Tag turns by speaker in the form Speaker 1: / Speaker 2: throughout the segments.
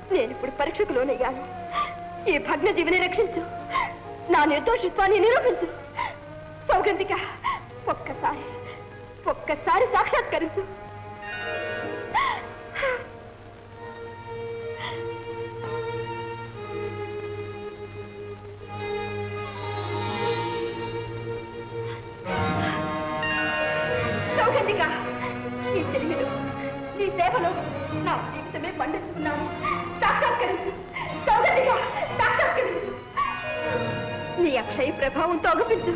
Speaker 1: నేను ఇప్పుడు పరీక్షకు లోనయ్యాను ఈ భగ్న జీవిని రక్షించు నా నిర్దోషిత్వాన్ని నిరూపించు సౌగంధిక ఒక్కసారి ఒక్కసారి సాక్షాత్కరించు సౌగంధిక నీ తెలివిలో నీ సేవలో నా జీవితమే పండిస్తున్నాను సాక్షాత్కరించు సౌగంధిక సాక్షాత్కరించు నీ అక్షయ ప్రభావంతో అగుపించు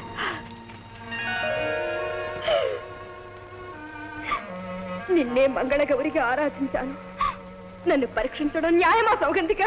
Speaker 1: నిన్నే మంగళగౌరిగా ఆరాధించాను నన్ను పరీక్షించడం న్యాయమా సౌగంధిక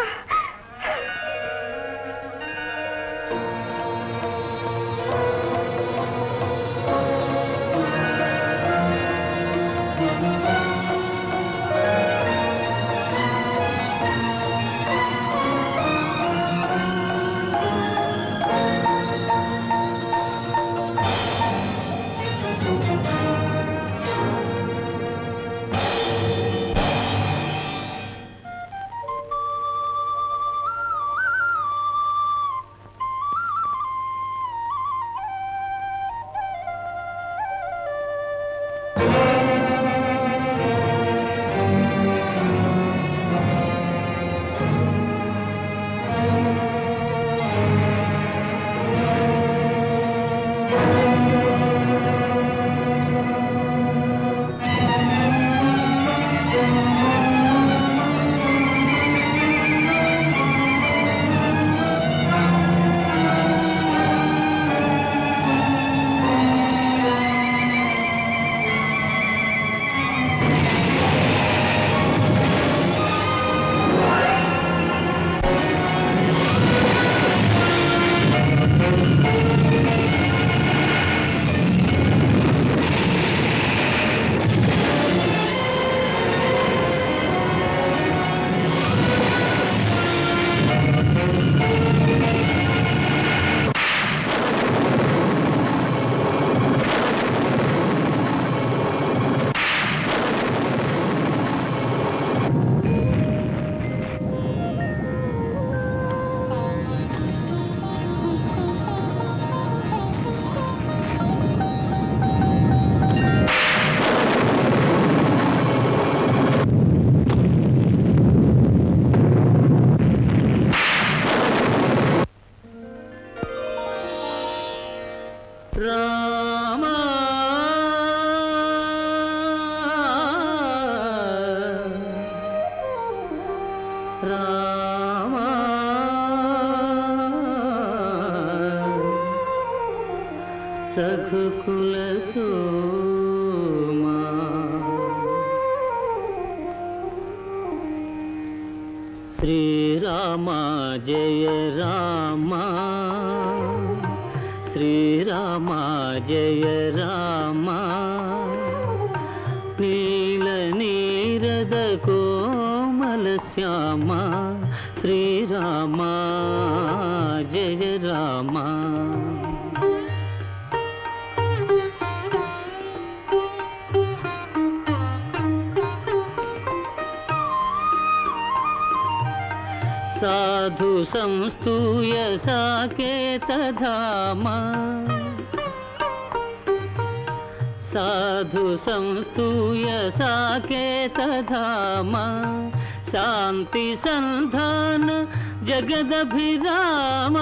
Speaker 2: రామా రామా రఘుకుల సోమా శ్రీరామ జయ రామ శ్రీరామ జయ రామ నీల నీరద కోమల శ్యామ శ్రీరామ జయ రామ సాధు సంస్తూయ సాకేతధామ సాధు సంస్తూయ సాకేతధామ శాంతి సంధాన జగదభిరామ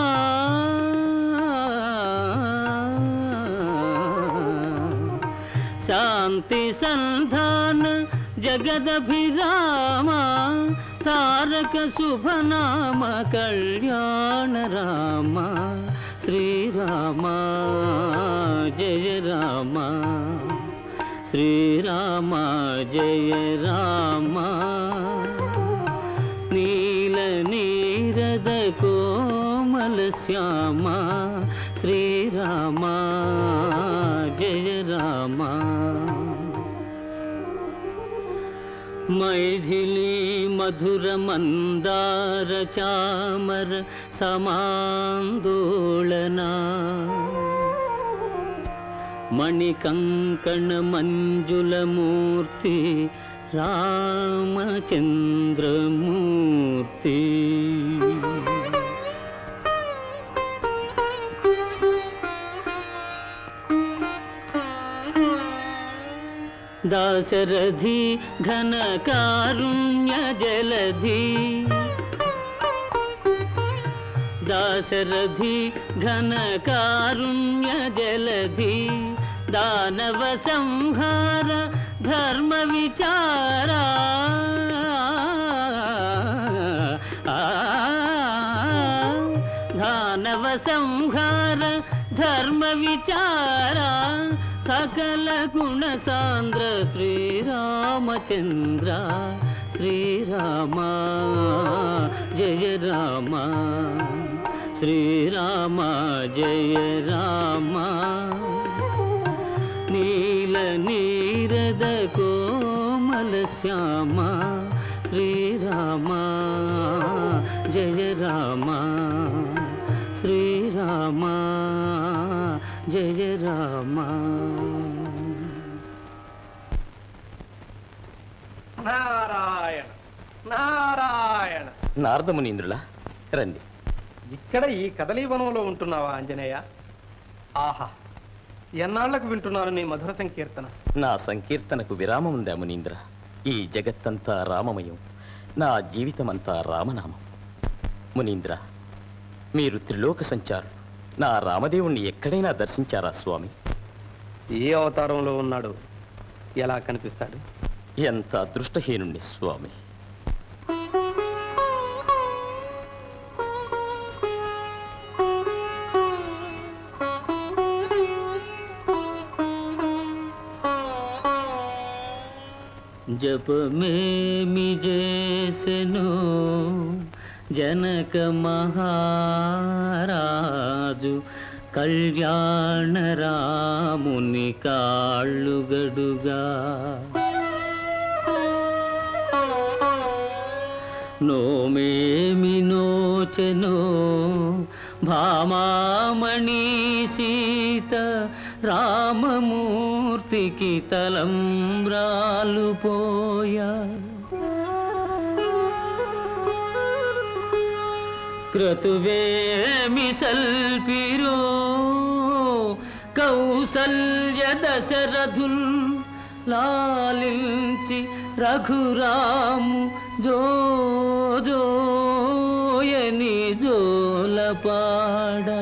Speaker 2: శాంతి సంధాన జగదభిరామ తారక శుభనామ కళ్యాణ రామ శ్రీరామ జయ రామ శ్రీరామ జయ రామ నీల నీరద కోమల శ్యామ శ్రీరామ జయ రామ మైథిలి మధుర మందార చామర సమాందోళనా మణికంకణ మంజుల మూర్తి రామచంద్రమూర్తి దాశరథి ఘన కారుణ్య జలధి దాశరథి ఘన కారుణ్య జలధి దానవ సంహార ధర్మ విచారా దానవ సంహార ధర్మ విచారా సకల గుణ సాంద్ర శ్రీరామచంద్ర శ్రీరామ జయ రామ శ్రీరామ జయ రామ నీల నీరద కోమల శ్యామ శ్రీరామ జయ రామ శ్రీరామ జయ రామ
Speaker 3: నారాయణ నారాయణ
Speaker 4: నారదమునీంద్రులా రండి
Speaker 3: ఇక్కడ ఈ కదలీవనంలో ఉంటున్నావా ఆంజనేయ ఆహా ఎన్నాళ్లకు వింటున్నాను నీ మధుర సంకీర్తన
Speaker 4: నా సంకీర్తనకు విరామం ఉందా మునీంద్ర ఈ జగత్తంతా రామమయం నా జీవితమంతా రామనామం మునీంద్ర మీరు త్రిలోక సంచారులు నా రామదేవుణ్ణి ఎక్కడైనా దర్శించారా స్వామి
Speaker 3: ఏ అవతారంలో ఉన్నాడు ఎలా కనిపిస్తాడు
Speaker 4: ఎంత అదృష్టహీనుణ్ణి స్వామి
Speaker 2: జపమేమి చేసెను జనక మహారాజు కళ్యాణ రాముని కాళ్ళుగడుగా నోమేమి నోచెనో భామామణి సీత రామమూర్తికి తలంబ్రాలు పోయా క్రతువేమి సల్పిరో కౌసల్య దశరథుల్ లాలించి రఘురాము జో జోయని జోలపాడ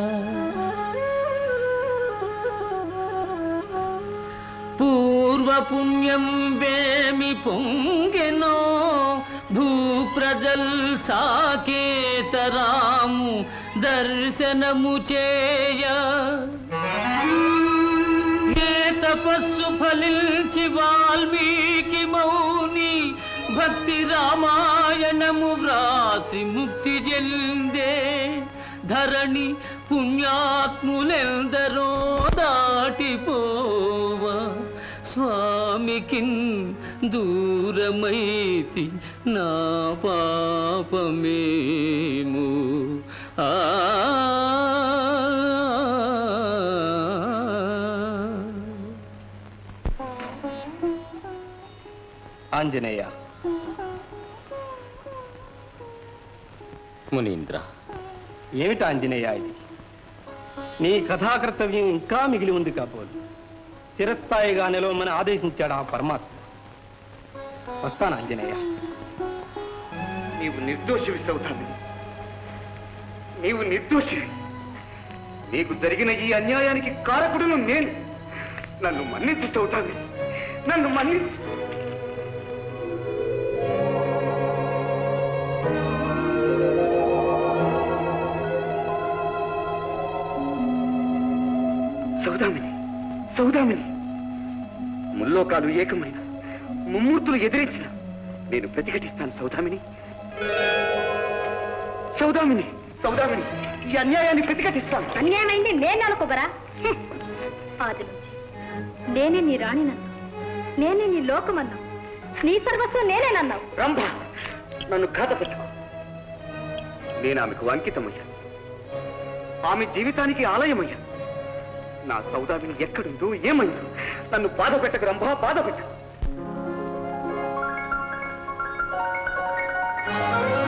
Speaker 2: పూర్వపుణ్యం వేమి పొంగెనో భూప్రజల్ సాకేతరాము దర్శనము చేయ ఏ తపస్సు ఫలించి వాల్మీకి మౌని భక్తి రామాయణము వ్రాసి ముక్తి చెందే ధరణి పుణ్యాత్ములెందరో దాటిపోవ స్వామికిన్ దూరమైతి నా పాపమేము ఆ
Speaker 3: ఆంజనేయ
Speaker 4: మునీంద్ర
Speaker 3: ఏమిటి ఆంజనేయ ఇది నీ కథాకర్తవ్యం ఇంకా మిగిలి ఉంది కాబోలు చిరస్థాయిగా నిలవమని ఆదేశించాడు ఆ పరమాత్మ వస్తాను ఆంజనేయ
Speaker 5: నీవు నిర్దోషివి సౌదామి నీవు నిర్దోషివి నీకు జరిగిన ఈ అన్యాయానికి కారకుడును నేను నన్ను మన్నించు సౌదామి నన్ను మన్నించు సౌదామిని సౌదామిని ముల్లోకాలు ఏకమైన ముమ్మూర్తులు ఎదిరించిన నేను ప్రతిఘటిస్తాను సౌదామిని సౌదామిని సౌదామిని ఈ అన్యాయాన్ని ప్రతిఘటిస్తాను
Speaker 1: అన్యాయమైంది నేను అనుకోబరా హ్మ్. ఆది నుంచి నేనే నీ రాణినన్నా నేనే నీ లోకమన్నా నీ సర్వస్వం నేనేనన్నావు
Speaker 5: రంభ నన్ను ఘాతపెట్టుకో నేను ఆమెకు అంకితమయ్యాను ఆమె జీవితానికి ఆలయమయ్యాను నా సౌదామిని ఎక్కడుందో ఏమైందో నన్ను బాధ పెట్టకు రంభ బాధ పెట్టకు